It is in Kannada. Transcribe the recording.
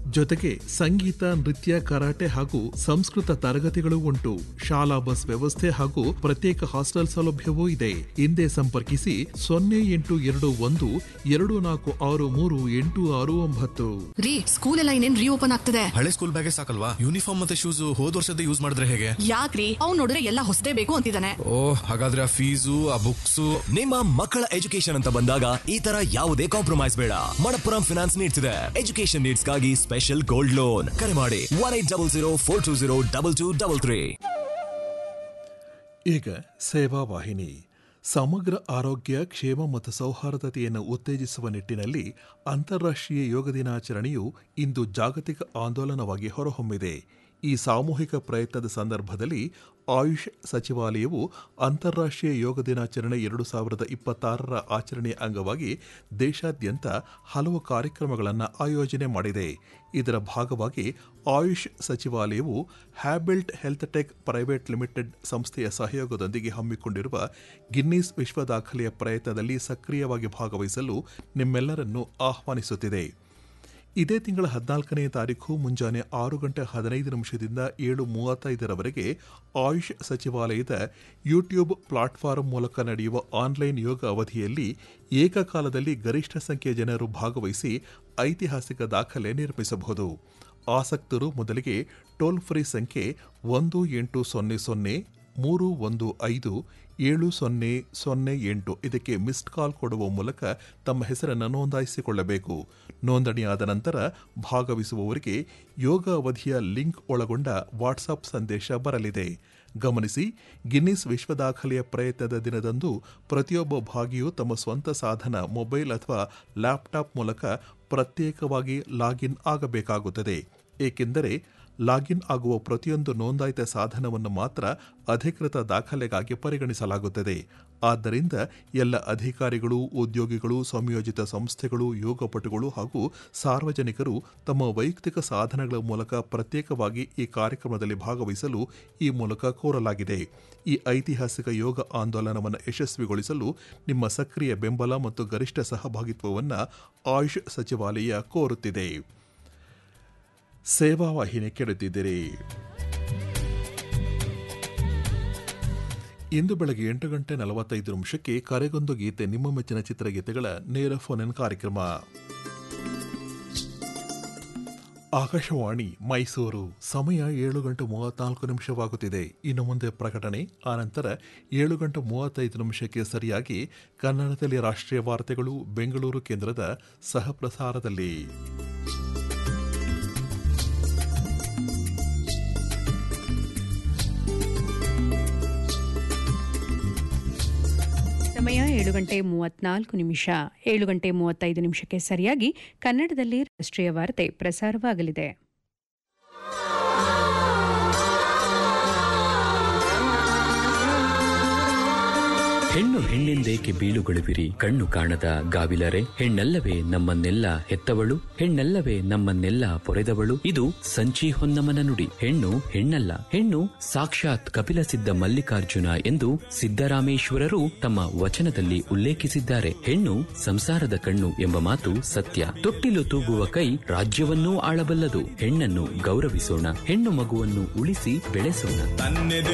ಜೊತೆಗೆ ಸಂಗೀತ ನೃತ್ಯ ಕರಾಟೆ ಹಾಗೂ ಸಂಸ್ಕೃತ ತರಗತಿಗಳು ಉಂಟು ಶಾಲಾ ಬಸ್ ವ್ಯವಸ್ಥೆ ಹಾಗೂ ಪ್ರತ್ಯೇಕ ಹಾಸ್ಟೆಲ್ ಸೌಲಭ್ಯವೂ ಇದೆ ಹಿಂದೆ ಸಂಪರ್ಕಿಸಿ ಸೊನ್ನೆ ಎಂಟು ಎರಡು ಒಂದು ಎರಡು ನಾಲ್ಕು ಆರು ಮೂರು ಎಂಟು ಆರು ಒಂಬತ್ತು ರೀ ಸ್ಕೂಲ್ ಎಲ್ಲ ಇನ್ನೇನ್ ರೀಓಪನ್ ಆಗ್ತದೆ ಹಳೆ ಸ್ಕೂಲ್ ಬ್ಯಾಗೇ ಸಾಕಲ್ವಾ ಯೂನಿಫಾರ್ಮ್ ಮತ್ತೆ ಶೂಸ್ ಹೋದ್ ವರ್ಷದ ಯೂಸ್ ಮಾಡಿದ್ರೆ ಹೇಗೆ ಯಾಕ್ರಿ ಅವ್ನ್ ನೋಡಿದ್ರೆ ಎಲ್ಲ ಹೊಸದೇ ಬೇಕು ಅಂತಿದ್ದಾನೆ ಓ ಹಾಗಾದ್ರೆ ಆ ಫೀಸು ಆ ಬುಕ್ಸು ನಿಮ್ಮ ಮಕ್ಕಳ ಎಜುಕೇಶನ್ ಅಂತ ಬಂದಾಗ ಈ ತರ ಯಾವುದೇ ಕಾಂಪ್ರಮೈಸ್ ಬೇಡ ಮಣಪ್ಪುರಂ ಫಿನಾನ್ಸ್ ನೀಡ್ಸ್ ಇದೆ ಎಜುಕೇಶನ್ ನೀಡ್ಸ್ ಗಾಗಿ ಸ್ಪೆಷಲ್ ಗೋಲ್ಡ್ ಲೋನ್ ಕರೆ ಮಾಡಿ one eight double zero four two zero double two double three ಈಗ ಸೇವಾ ವಾಹಿನಿ ಸಮಗ್ರ ಆರೋಗ್ಯ ಕ್ಷೇಮ ಮತ್ತು ಸೌಹಾರ್ದತೆಯನ್ನು ಉತ್ತೇಜಿಸುವ ನಿಟ್ಟಿನಲ್ಲಿ ಅಂತಾರಾಷ್ಟ್ರೀಯ ಯೋಗ ದಿನಾಚರಣೆಯು ಇಂದು ಜಾಗತಿಕ ಆಂದೋಲನವಾಗಿ ಹೊರಹೊಮ್ಮಿದೆ ಈ ಸಾಮೂಹಿಕ ಪ್ರಯತ್ನದ ಸಂದರ್ಭದಲ್ಲಿ ಆಯುಷ್ ಸಚಿವಾಲಯವು ಅಂತಾರಾಷ್ಟ್ರೀಯ ಯೋಗ ದಿನಾಚರಣೆ ಎರಡು ಸಾವಿರದ ಇಪ್ಪತ್ತಾರರ ಆಚರಣೆಯ ಅಂಗವಾಗಿ ದೇಶಾದ್ಯಂತ ಹಲವು ಕಾರ್ಯಕ್ರಮಗಳನ್ನು ಆಯೋಜನೆ ಮಾಡಿದೆ ಇದರ ಭಾಗವಾಗಿ ಆಯುಷ್ ಸಚಿವಾಲಯವು Habilt health tech private limited ಸಂಸ್ಥೆಯ ಸಹಯೋಗದೊಂದಿಗೆ ಹಮ್ಮಿಕೊಂಡಿರುವ ಗಿನ್ನೀಸ್ ವಿಶ್ವ ದಾಖಲೆಯ ಪ್ರಯತ್ನದಲ್ಲಿ ಸಕ್ರಿಯವಾಗಿ ಭಾಗವಹಿಸಲು ನಿಮ್ಮೆಲ್ಲರನ್ನು ಆಹ್ವಾನಿಸುತ್ತಿದೆ ಇದೇ ತಿಂಗಳ ಹದಿನಾಲ್ಕನೇ ತಾರೀಕು ಮುಂಜಾನೆ ಆರು ಗಂಟೆ ಹದಿನೈದು ನಿಮಿಷದಿಂದ ಏಳು ಮೂವತ್ತೈದರವರೆಗೆ ಆಯುಷ್ ಸಚಿವಾಲಯದ ಯೂಟ್ಯೂಬ್ ಪ್ಲಾಟ್ಫಾರ್ಮ್ ಮೂಲಕ ನಡೆಯುವ ಆನ್ಲೈನ್ ಯೋಗ ಅವಧಿಯಲ್ಲಿ ಏಕಕಾಲದಲ್ಲಿ ಗರಿಷ್ಠ ಸಂಖ್ಯೆಯ ಜನರು ಭಾಗವಹಿಸಿ ಐತಿಹಾಸಿಕ ದಾಖಲೆ ನಿರ್ಮಿಸಬಹುದು ಆಸಕ್ತರು ಮೊದಲಿಗೆ ಟೋಲ್ ಫ್ರೀ ಸಂಖ್ಯೆ ಒಂದು ಎಂಟು ಸೊನ್ನೆ ಸೊನ್ನೆ ಮೂರು ಒಂದು ಐದು ಏಳು ಸೊನ್ನೆ ಸೊನ್ನೆ ಎಂಟು ಇದಕ್ಕೆ ಮಿಸ್ಡ್ ಕಾಲ್ ಕೊಡುವ ಮೂಲಕ ತಮ್ಮ ಹೆಸರನ್ನು ನೋಂದಾಯಿಸಿಕೊಳ್ಳಬೇಕು ನೋಂದಣಿಯಾದ ನಂತರ ಭಾಗವಹಿಸುವವರಿಗೆ ಯೋಗ ಅವಧಿಯ ಲಿಂಕ್ ಒಳಗೊಂಡ ವಾಟ್ಸಾಪ್ ಸಂದೇಶ ಬರಲಿದೆ ಗಮನಿಸಿ ಗಿನ್ನಿಸ್ ವಿಶ್ವ ದಾಖಲೆಯ ಪ್ರಯತ್ನದ ದಿನದಂದು ಪ್ರತಿಯೊಬ್ಬ ಭಾಗಿಯು ತಮ್ಮ ಸ್ವಂತ ಸಾಧನ ಮೊಬೈಲ್ ಅಥವಾ ಲ್ಯಾಪ್ಟಾಪ್ ಮೂಲಕ ಪ್ರತ್ಯೇಕವಾಗಿ ಲಾಗಿನ್ ಆಗಬೇಕಾಗುತ್ತದೆ ಏಕೆಂದರೆ ಲಾಗಿನ್ ಆಗುವ ಪ್ರತಿಯೊಂದು ನೋಂದಾಯಿತ ಸಾಧನವನ್ನು ಮಾತ್ರ ಅಧಿಕೃತ ದಾಖಲೆಗಾಗಿ ಪರಿಗಣಿಸಲಾಗುತ್ತದೆ ಆದ್ದರಿಂದ ಎಲ್ಲ ಅಧಿಕಾರಿಗಳು ಉದ್ಯೋಗಿಗಳು ಸಂಯೋಜಿತ ಸಂಸ್ಥೆಗಳು ಯೋಗಪಟುಗಳು ಹಾಗೂ ಸಾರ್ವಜನಿಕರು ತಮ್ಮ ವೈಯಕ್ತಿಕ ಸಾಧನಗಳ ಮೂಲಕ ಪ್ರತ್ಯೇಕವಾಗಿ ಈ ಕಾರ್ಯಕ್ರಮದಲ್ಲಿ ಭಾಗವಹಿಸಲು ಈ ಮೂಲಕ ಕೋರಲಾಗಿದೆ ಈ ಐತಿಹಾಸಿಕ ಯೋಗ ಆಂದೋಲನವನ್ನು ಯಶಸ್ವಿಗೊಳಿಸಲು ನಿಮ್ಮ ಸಕ್ರಿಯ ಬೆಂಬಲ ಮತ್ತು ಗರಿಷ್ಠ ಸಹಭಾಗಿತ್ವವನ್ನು ಆಯುಷ್ ಸಚಿವಾಲಯ ಕೋರುತ್ತಿದೆ ಸೇವಾ ವಾಹಿನಿ ಕೇಳುತ್ತಿದ್ದೀರಿ ಇಂದು ಬೆಳಗ್ಗೆ ಎಂಟು ಗಂಟೆ ನಲವತ್ತೈದು ನಿಮಿಷಕ್ಕೆ ಕರೆಗೊಂದು ಗೀತೆ ನಿಮ್ಮ ಮೆಚ್ಚಿನ ಚಿತ್ರಗೀತೆಗಳ ನೇರ ಫೋನ್ ಇನ್ ಕಾರ್ಯಕ್ರಮ ಆಕಾಶವಾಣಿ ಮೈಸೂರು ಸಮಯ ಏಳು ಗಂಟೆ ಮೂವತ್ನಾಲ್ಕು ನಿಮಿಷವಾಗುತ್ತಿದೆ ಇನ್ನು ಮುಂದೆ ಪ್ರಕಟಣೆ ಆನಂತರ ಏಳು ಗಂಟೆ ಮೂವತ್ತೈದು ನಿಮಿಷಕ್ಕೆ ಸರಿಯಾಗಿ ಕನ್ನಡದಲ್ಲಿ ರಾಷ್ಟ್ರೀಯ ವಾರ್ತೆಗಳು ಬೆಂಗಳೂರು ಕೇಂದ್ರದ ಸಹಪ್ರಸಾರದಲ್ಲಿ ಸಮಯ ಏಳು ಗಂಟೆ ಮೂವತ್ನಾಲ್ಕು ನಿಮಿಷ ಏಳು ಗಂಟೆ ಮೂವತ್ತೈದು ನಿಮಿಷಕ್ಕೆ ಸರಿಯಾಗಿ ಕನ್ನಡದಲ್ಲಿ ರಾಷ್ಟ್ರೀಯ ವಾರ್ತೆ ಪ್ರಸಾರವಾಗಲಿದೆ ಹೆಣ್ಣು ಹೆಣ್ಣೆಂದೇಕೆ ಬೀಳುಗೊಳುವಿರಿ ಕಣ್ಣು ಕಾಣದ ಗಾವಿಲರೆ ಹೆಣ್ಣಲ್ಲವೇ ನಮ್ಮನ್ನೆಲ್ಲ ಹೆತ್ತವಳು ಹೆಣ್ಣಲ್ಲವೇ ನಮ್ಮನ್ನೆಲ್ಲ ಪೊರೆದವಳು ಇದು ಸಂಚಿ ಹೊನ್ನಮನ ನುಡಿ ಹೆಣ್ಣು ಹೆಣ್ಣಲ್ಲ ಹೆಣ್ಣು ಸಾಕ್ಷಾತ್ ಕಪಿಲ ಸಿದ್ಧ ಮಲ್ಲಿಕಾರ್ಜುನ ಎಂದು ಸಿದ್ದರಾಮೇಶ್ವರರು ತಮ್ಮ ವಚನದಲ್ಲಿ ಉಲ್ಲೇಖಿಸಿದ್ದಾರೆ ಹೆಣ್ಣು ಸಂಸಾರದ ಕಣ್ಣು ಎಂಬ ಮಾತು ಸತ್ಯ ತೊಟ್ಟಿಲು ತೂಗುವ ಕೈ ರಾಜ್ಯವನ್ನೂ ಆಳಬಲ್ಲದು ಹೆಣ್ಣನ್ನು ಗೌರವಿಸೋಣ ಹೆಣ್ಣು ಮಗುವನ್ನು ಉಳಿಸಿ ಬೆಳೆಸೋಣ